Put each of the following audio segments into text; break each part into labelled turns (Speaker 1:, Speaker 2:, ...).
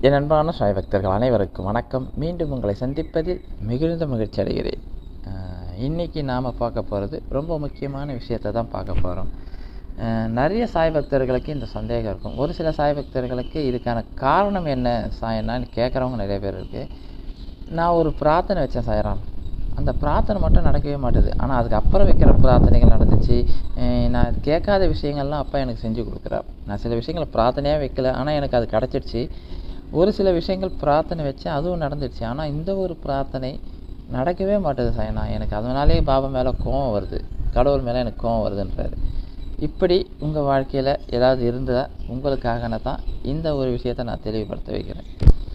Speaker 1: என் அன்பான சாய் பக்தர்கள் அனைவருக்கும் வணக்கம் மீண்டும் உங்களை சந்திப்பதில் மிகுந்த மகிழ்ச்சி அடைகிறேன் அஹ், இன்னைக்கு நாம் பார்க்க போகிறது ரொம்ப முக்கியமான விஷயத்தை தான் பார்க்க போகிறோம் நிறைய சாய் பக்தர்களுக்கு இந்த சந்தேகம் இருக்கும் ஒரு சில சாய் பக்தர்களுக்கு இதுக்கான காரணம் என்ன சாயனான்னு கேட்குறவங்க நிறைய பேர் இருக்குது நான் ஒரு பிரார்த்தனை வச்சேன் சாயராம் அந்த பிரார்த்தனை மட்டும் நடக்கவே மாட்டுது ஆனால் அதுக்கு அப்புறம் வைக்கிற பிரார்த்தனைகள் நடந்துச்சு அஹ் நான் கேட்காத விஷயங்கள்லாம் அப்பா எனக்கு செஞ்சு கொடுக்குறார் நான் சில விஷயங்களை பிரார்த்தனையாக வைக்கல ஆனால் எனக்கு அது கிடச்சிடுச்சு ஒரு சில விஷயங்கள் பிரார்த்தனை வச்சேன் அதுவும் நடந்துடுச்சு ஆனால் இந்த ஒரு பிரார்த்தனை நடக்கவே மாட்டுது சாயனா எனக்கு அதனாலே பாபா மேலே கோவம் வருது கடவுள் மேலே எனக்கு கோவம் வருதுன்றாரு இப்படி உங்கள் வாழ்க்கையில் ஏதாவது இருந்தால் உங்களுக்காக தான் இந்த ஒரு விஷயத்தை நான் தெளிவுபடுத்த வைக்கிறேன்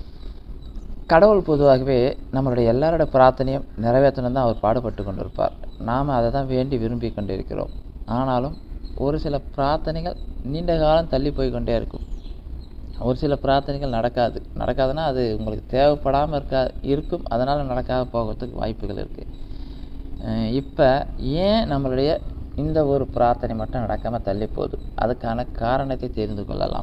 Speaker 1: கடவுள் பொதுவாகவே நம்மளுடைய எல்லாரோட பிரார்த்தனையும் நிறைவேற்றணும் தான் அவர் பாடுபட்டு கொண்டிருப்பார் நாம் அதை தான் வேண்டி விரும்பி கொண்டிருக்கிறோம் ஆனாலும் ஒரு சில பிரார்த்தனைகள் நீண்ட காலம் தள்ளி போய் கொண்டே இருக்கும் ஒரு சில பிரார்த்தனைகள் நடக்காது நடக்காதுன்னா அது உங்களுக்கு தேவைப்படாமல் இருக்கா இருக்கும் அதனால் நடக்காத போகிறதுக்கு வாய்ப்புகள் இருக்குது இப்போ ஏன் நம்மளுடைய இந்த ஒரு பிரார்த்தனை மட்டும் நடக்காமல் தள்ளி போகுது அதுக்கான காரணத்தை தெரிந்து கொள்ளலாம்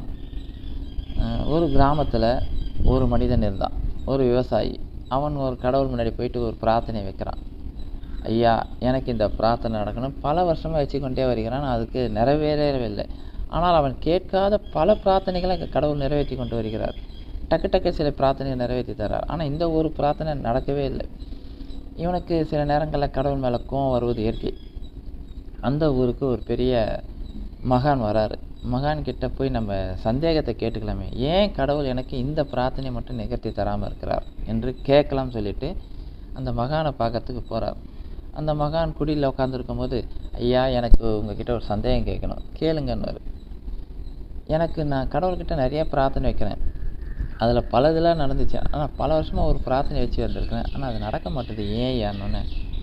Speaker 1: அஹ் ஒரு கிராமத்தில் ஒரு மனிதன் இருந்தான் ஒரு விவசாயி அவன் ஒரு கடவுள் முன்னாடி போயிட்டு ஒரு பிரார்த்தனை வைக்கிறான் ஐயா எனக்கு இந்த பிரார்த்தனை நடக்கணும் பல வருஷமாக வச்சுக்கொண்டே வருகிறான் அதுக்கு நிறைவேறவே இல்லை ஆனால் அவன் கேட்காத பல பிரார்த்தனைகளை இங்க கடவுள் நிறைவேற்றி கொண்டு வருகிறார் டக்கு டக்கு சில பிரார்த்தனைகள் நிறைவேற்றி தர்றார் ஆனால் இந்த ஒரு பிரார்த்தனை நடக்கவே இல்லை இவனுக்கு சில நேரங்களில் கடவுள் மேலே கோவம் வருவது இயற்கை அந்த ஊருக்கு ஒரு பெரிய மகான் வராரு மகான் கிட்ட போய் நம்ம சந்தேகத்தை கேட்டுக்கலாமே ஏன் கடவுள் எனக்கு இந்த பிரார்த்தனை மட்டும் நிகழ்த்தி தராமல் இருக்கிறார் என்று கேட்கலாம் சொல்லிட்டு அந்த மகானை பார்க்கறதுக்கு போகிறார் அந்த மகான் குடியில் உட்காந்துருக்கும் போது ஐயா எனக்கு உங்ககிட்ட ஒரு சந்தேகம் கேட்கணும் கேளுங்கன்னு எனக்கு நான் கடவுள்கிட்ட நிறைய பிரார்த்தனை வைக்கிறேன் அதில் பல இதெல்லாம் நடந்துச்சு ஆனால் பல வருஷமாக ஒரு பிரார்த்தனை வச்சு வந்திருக்கிறேன் ஆனால் அது நடக்க மாட்டேது ஏன் யான்னு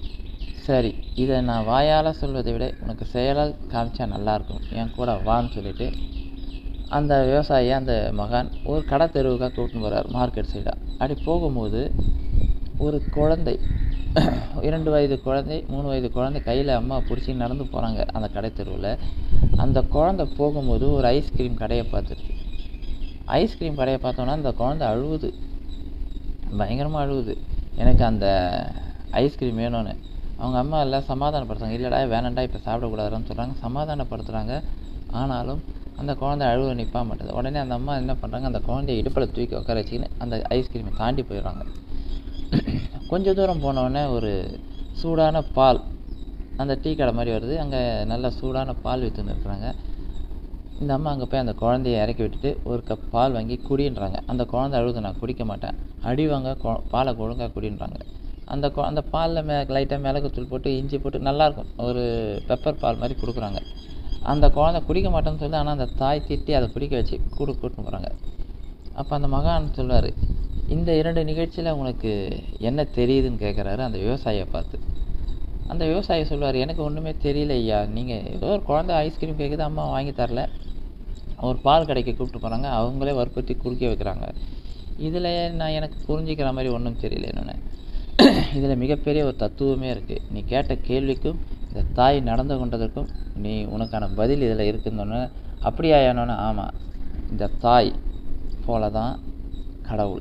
Speaker 1: சரி இதை நான் வாயால் சொல்வதை விட உனக்கு செயலால் காமிச்சா நல்லாயிருக்கும் என் கூட வான்னு சொல்லிட்டு அந்த விவசாயி அந்த மகான் ஒரு கடை தெருவுக்காக கூட்டின்னு போகிறார் மார்க்கெட் சைடாக அப்படி போகும்போது ஒரு குழந்தை இரண்டு வயது குழந்தை மூணு வயது குழந்தை கையில் அம்மா பிடிச்சி நடந்து போகிறாங்க அந்த கடை தெருவில் அந்த குழந்தை போகும்போது ஒரு ஐஸ்கிரீம் கடையை பார்த்துருக்கு ஐஸ்கிரீம் கடையை பார்த்தோன்னா அந்த குழந்தை அழுவுது பயங்கரமாக அழுவுது எனக்கு அந்த ஐஸ்கிரீம் வேணும்னு அவங்க அம்மா எல்லாம் சமாதானப்படுத்துறாங்க இல்லைடா வேணாண்டா இப்போ சாப்பிடக்கூடாதுன்னு சொல்கிறாங்க சமாதானப்படுத்துகிறாங்க ஆனாலும் அந்த குழந்தை அழுவ நிற்க மாட்டேது உடனே அந்த அம்மா என்ன பண்ணுறாங்க அந்த குழந்தைய இடுப்பில் தூக்கி உட்கார வச்சுக்கின்னு அந்த ஐஸ்கிரீமை தாண்டி போயிடுறாங்க கொஞ்ச தூரம் போனோடனே ஒரு சூடான பால் அந்த டீ கடை மாதிரி வருது அங்கே நல்ல சூடான பால் விற்றுன்னு இருக்கிறாங்க இந்த அம்மா அங்கே போய் அந்த குழந்தைய இறக்கி விட்டுட்டு ஒரு கப் பால் வாங்கி குடின்றாங்க அந்த குழந்தை அழுது நான் குடிக்க மாட்டேன் அடி வாங்க கொ- பாலை ஒழுங்காக குடின்றாங்க அந்த கொ- அந்த பாலில் மே லைட்டாக மிளகுத்தூள் போட்டு இஞ்சி போட்டு நல்லாயிருக்கும் ஒரு பெப்பர் பால் மாதிரி கொடுக்குறாங்க அந்த குழந்தை குடிக்க மாட்டேன்னு சொல்லி ஆனால் அந்த தாய் திட்டி அதை குடிக்க வச்சு கூடு கூட்டின்னு போகிறாங்க அப்போ அந்த மகான் சொல்வார் இந்த இரண்டு நிகழ்ச்சியில் உனக்கு என்ன தெரியுதுன்னு கேட்குறாரு அந்த விவசாயியை பார்த்து அந்த விவசாயி சொல்வார் எனக்கு ஒன்றுமே தெரியல ஐயா நீங்கள் ஏதோ ஒரு குழந்தை ஐஸ்கிரீம் கேட்குது அம்மா வாங்கி தரல ஒரு பால் கடைக்கு கூப்பிட்டு போகிறாங்க அவங்களே வற்புறுத்தி குடிக்க வைக்கிறாங்க இதில் நான் எனக்கு புரிஞ்சிக்கிற மாதிரி ஒன்றும் தெரியல என்னென்னு இதில் மிகப்பெரிய ஒரு தத்துவமே இருக்குது நீ கேட்ட கேள்விக்கும் இந்த தாய் நடந்து கொண்டதற்கும் நீ உனக்கான பதில் இதில் இருக்குன்னு அப்படியா என்னன்னு ஆமாம் இந்த தாய் போல தான் கடவுள்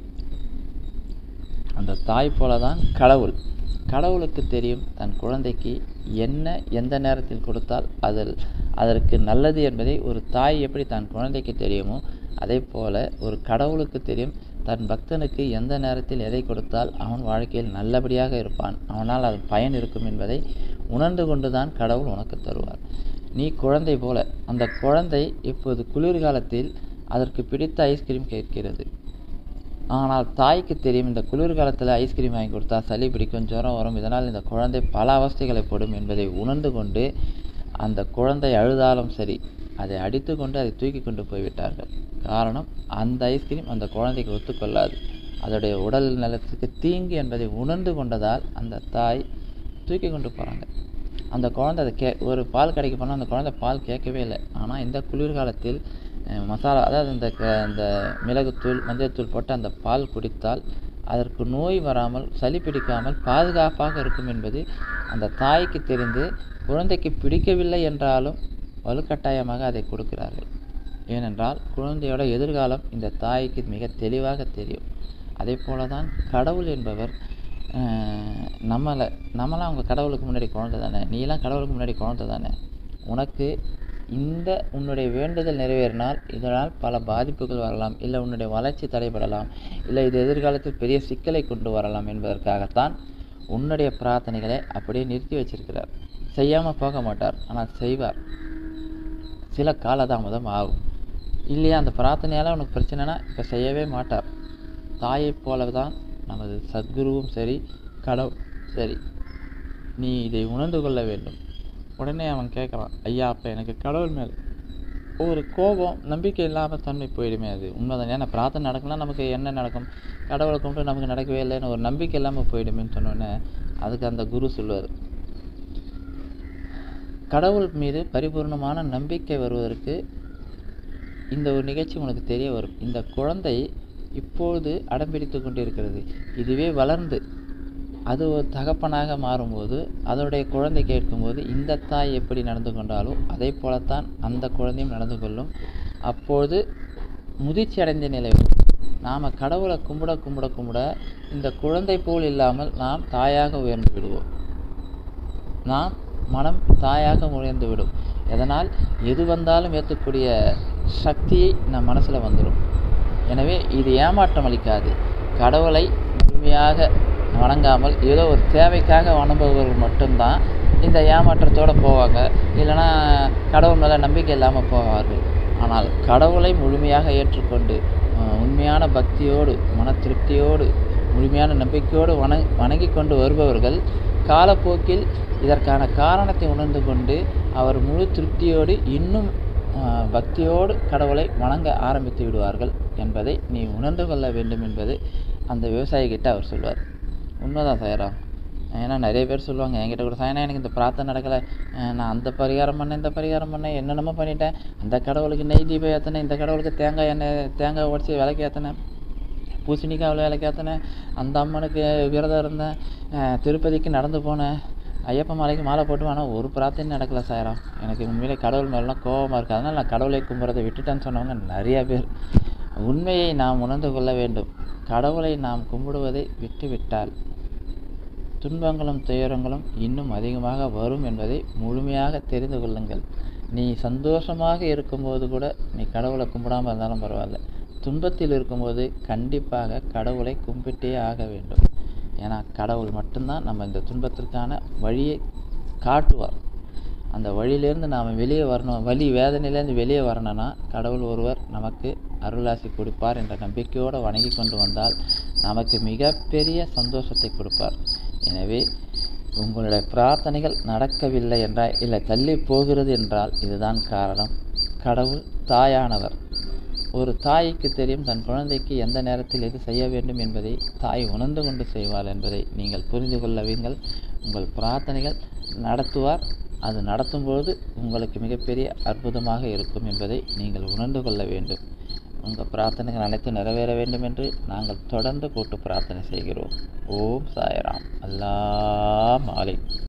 Speaker 1: அந்த தாய் போல தான் கடவுள் கடவுளுக்கு தெரியும் தன் குழந்தைக்கு என்ன எந்த நேரத்தில் கொடுத்தால் அதில் அதற்கு நல்லது என்பதை ஒரு தாய் எப்படி தன் குழந்தைக்கு தெரியுமோ அதே போல ஒரு கடவுளுக்கு தெரியும் தன் பக்தனுக்கு எந்த நேரத்தில் எதை கொடுத்தால் அவன் வாழ்க்கையில் நல்லபடியாக இருப்பான் அவனால் அது பயன் இருக்கும் என்பதை உணர்ந்து கொண்டுதான் கடவுள் உனக்கு தருவார் நீ குழந்தை போல அந்த குழந்தை இப்போது குளிர்காலத்தில் அதற்கு பிடித்த ஐஸ்கிரீம் கேட்கிறது ஆனால் தாய்க்கு தெரியும் இந்த குளிர்காலத்தில் ஐஸ்கிரீம் வாங்கி கொடுத்தா சளி பிடிக்கும் ஜுரம் வரும் இதனால் இந்த குழந்தை பல அவஸ்தைகளை படும் என்பதை உணர்ந்து கொண்டு அந்த குழந்தை அழுதாலும் சரி அதை அடித்து கொண்டு அதை தூக்கி கொண்டு போய்விட்டார்கள் காரணம் அந்த ஐஸ்கிரீம் அந்த குழந்தைக்கு ஒத்துக்கொள்ளாது அதோடைய உடல் நலத்துக்கு தீங்கு என்பதை உணர்ந்து கொண்டதால் அந்த தாய் தூக்கி கொண்டு போகிறாங்க அந்த குழந்தை அதை கே ஒரு பால் கடைக்கு போனால் அந்த குழந்தை பால் கேட்கவே இல்லை ஆனால் இந்த குளிர்காலத்தில் அஹ், மசாலா அதாவது இந்த க- இந்த மிளகுத்தூள் மஞ்சள்தூள் போட்டு அந்த பால் குடித்தால் அதற்கு நோய் வராமல் சளி பிடிக்காமல் பாதுகாப்பாக இருக்கும் என்பது அந்த தாய்க்கு தெரிந்து குழந்தைக்கு பிடிக்கவில்லை என்றாலும் வலுக்கட்டாயமாக அதை கொடுக்கிறார்கள் ஏனென்றால் குழந்தையோட எதிர்காலம் இந்த தாய்க்கு மிக தெளிவாக தெரியும் அதே போல தான் கடவுள் என்பவர் அஹ், நம்மளை நம்மளாம் அவங்க கடவுளுக்கு முன்னாடி குழந்தை தானே நீலாம் கடவுளுக்கு முன்னாடி குழந்தை தானே உனக்கு இந்த உன்னுடைய வேண்டுதல் நிறைவேறினால் இதனால் பல பாதிப்புகள் வரலாம் இல்லை உன்னுடைய வளர்ச்சி தடைபடலாம் இல்லை இது எதிர்காலத்தில் பெரிய சிக்கலை கொண்டு வரலாம் என்பதற்காகத்தான் உன்னுடைய பிரார்த்தனைகளை அப்படியே நிறுத்தி வச்சிருக்கிறார் செய்யாமல் போக மாட்டார் ஆனால் செய்வார் சில காலதாமதம் ஆகும் இல்லையா அந்த பிரார்த்தனையால் உனக்கு பிரச்சனைனா இப்போ செய்யவே மாட்டார் தாயைப் போல தான் நமது சத்குருவும் சரி கடவுள் சரி நீ இதை உணர்ந்து கொள்ள வேண்டும் உடனே அவன் கேட்குறான் ஐயா அப்போ எனக்கு கடவுள் மேல் ஒரு கோபம் நம்பிக்கை இல்லாமல் தன்மை போயிடுமே அது உண்மைதான் ஏன்னா பிரார்த்தனை நடக்கலாம் நமக்கு என்ன நடக்கும் கடவுளை கும்பிட்டு நமக்கு நடக்கவே இல்லைன்னு ஒரு நம்பிக்கை இல்லாமல் போயிடுமேன்னு சொன்னோடனே அதுக்கு அந்த குரு சொல்லுவார் கடவுள் மீது பரிபூர்ணமான நம்பிக்கை வருவதற்கு இந்த ஒரு நிகழ்ச்சி உனக்கு தெரிய வரும் இந்த குழந்தை இப்பொழுது அடம்பிடித்து கொண்டிருக்கிறது இதுவே வளர்ந்து அது ஒரு தகப்பனாக மாறும்போது அதனுடைய குழந்தை கேட்கும்போது இந்த தாய் எப்படி நடந்து கொண்டாலோ அதே போலத்தான் அந்த குழந்தையும் நடந்து கொள்ளும் அப்பொழுது முதிர்ச்சி அடைந்த நிலை வரும் நாம் கடவுளை கும்பிட கும்பிட கும்பிட இந்த குழந்தை போல் இல்லாமல் நாம் தாயாக உயர்ந்து விடுவோம் நாம் மனம் தாயாக உயர்ந்து விடும் எதனால் எது வந்தாலும் ஏற்றக்கூடிய சக்தியை நம் மனசில் வந்துடும் எனவே இது ஏமாற்றம் அளிக்காது கடவுளை முழுமையாக வணங்காமல் ஏதோ ஒரு தேவைக்காக வணங்குபவர்கள் மட்டும்தான் இந்த ஏமாற்றத்தோடு போவாங்க இல்லைன்னா கடவுள் மேலே நம்பிக்கை இல்லாமல் போவார்கள் ஆனால் கடவுளை முழுமையாக ஏற்றுக்கொண்டு அஹ், உண்மையான பக்தியோடு மன திருப்தியோடு முழுமையான நம்பிக்கையோடு வண வணங்கி கொண்டு வருபவர்கள் காலப்போக்கில் இதற்கான காரணத்தை உணர்ந்து கொண்டு அவர் முழு திருப்தியோடு இன்னும் ஆஹ், பக்தியோடு கடவுளை வணங்க ஆரம்பித்து விடுவார்கள் என்பதை நீ உணர்ந்து கொள்ள வேண்டும் என்பது அந்த விவசாயிகிட்ட அவர் சொல்வார் உண்மைதான் சாயராம் ஏன்னா நிறைய பேர் சொல்லுவாங்க என்கிட்ட கூட சாயனா எனக்கு இந்த பிரார்த்தனை நடக்கலை அஹ் நான் அந்த பரிகாரம் பண்ணேன் இந்த பரிகாரம் பண்ணேன் என்னென்னமோ பண்ணிட்டேன் அந்த கடவுளுக்கு நெய் தீபம் ஏற்றினேன் இந்த கடவுளுக்கு தேங்காய் எண்ணெய் தேங்காய் உடச்சி விளக்கு ஏற்றினேன் பூசணிக்காவில் விளக்கு ஏற்றினேன் அந்த அம்மனுக்கு விரதம் இருந்தேன் அஹ் திருப்பதிக்கு நடந்து போனேன் ஐயப்ப மலைக்கு மாலை போட்டு ஆனால் ஒரு பிரார்த்தனை நடக்கல சாயராம் எனக்கு உண்மையிலே கடவுள் மேலாம் கோபமாக இருக்குது அதனால் நான் கடவுளை கும்புறதை விட்டுட்டேன்னு சொன்னவங்க நிறைய பேர் உண்மையை நாம் உணர்ந்து கொள்ள வேண்டும் கடவுளை நாம் கும்பிடுவதை விட்டுவிட்டால் துன்பங்களும் துயரங்களும் இன்னும் அதிகமாக வரும் என்பதை முழுமையாக தெரிந்து கொள்ளுங்கள் நீ சந்தோஷமாக இருக்கும்போது கூட நீ கடவுளை கும்பிடாமல் இருந்தாலும் பரவாயில்ல துன்பத்தில் இருக்கும்போது கண்டிப்பாக கடவுளை கும்பிட்டே ஆக வேண்டும் ஏன்னா கடவுள் மட்டும்தான் நம்ம இந்த துன்பத்திற்கான வழியை காட்டுவார் அந்த வழியிலேருந்து நாம் வெளியே வரணும் வலி வேதனையிலேருந்து வெளியே வரணும்னா கடவுள் ஒருவர் நமக்கு அருளாசி கொடுப்பார் என்ற நம்பிக்கையோடு வணங்கி கொண்டு வந்தால் நமக்கு மிகப்பெரிய சந்தோஷத்தை கொடுப்பார் எனவே உங்களுடைய பிரார்த்தனைகள் நடக்கவில்லை என்றால் இல்லை தள்ளி போகிறது என்றால் இதுதான் காரணம் கடவுள் தாயானவர் ஒரு தாய்க்கு தெரியும் தன் குழந்தைக்கு எந்த நேரத்தில் எது செய்ய வேண்டும் என்பதை தாய் உணர்ந்து கொண்டு செய்வாள் என்பதை நீங்கள் புரிந்து கொள்ளவீங்கள் உங்கள் பிரார்த்தனைகள் நடத்துவார் அது நடத்தும்போது உங்களுக்கு மிகப்பெரிய அற்புதமாக இருக்கும் என்பதை நீங்கள் உணர்ந்து கொள்ள வேண்டும் உங்கள் பிரார்த்தனைகள் அனைத்தும் நிறைவேற வேண்டும் என்று நாங்கள் தொடர்ந்து கூட்டு பிரார்த்தனை செய்கிறோம் ஓம் சாய்ராம் அல்லா மாலிக்